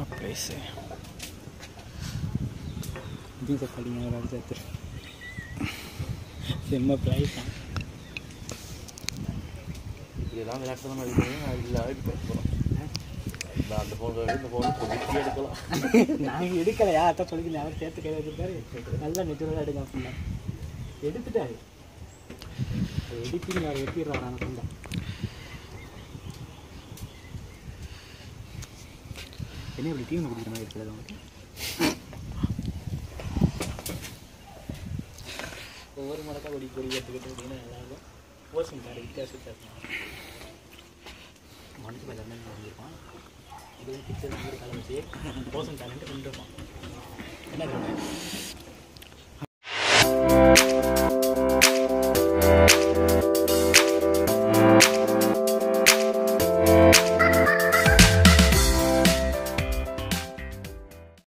price ஜீன்ஸை படிங்க ஒரு சேர்த்து செம்ம ப்ரைஸ் தான் இதெல்லாம் விளையாட்டு தான் அடிக்கணும் அதில் அடிக்க போகிறோம் நான் அந்த ஃபோன் இந்த ஃபோன் பொறுக்கி எடுக்கலாம் நாங்கள் எடுக்கலையா அதான் சொல்லி அவர் சேர்த்து கையில் வச்சிருக்காரு நல்லா நெச்சுரலாக எடுங்க அப்படின்னா எடுத்துட்டாரு எடிட்டிங் அவர் வெட்டிடுறாரு அந்த ஃபோன் என்ன இப்படி டீம் குடிக்கிற மாதிரி இருக்கிறது உங்களுக்கு ஒவ்வொரு மடக்கா கொடி கொடி எடுத்துக்கிட்டு அப்படின்னா நல்லாயிருக்கும் ஓசன் கார் வித்தியாசம் வித்தியாசம் மனுஷன் மேலே என்ன வாங்கியிருப்பான் இது வந்து பிக்சர் மாதிரி கலந்துச்சு ஓசன் காரன்ட்டு கொண்டு இருப்பான் என்ன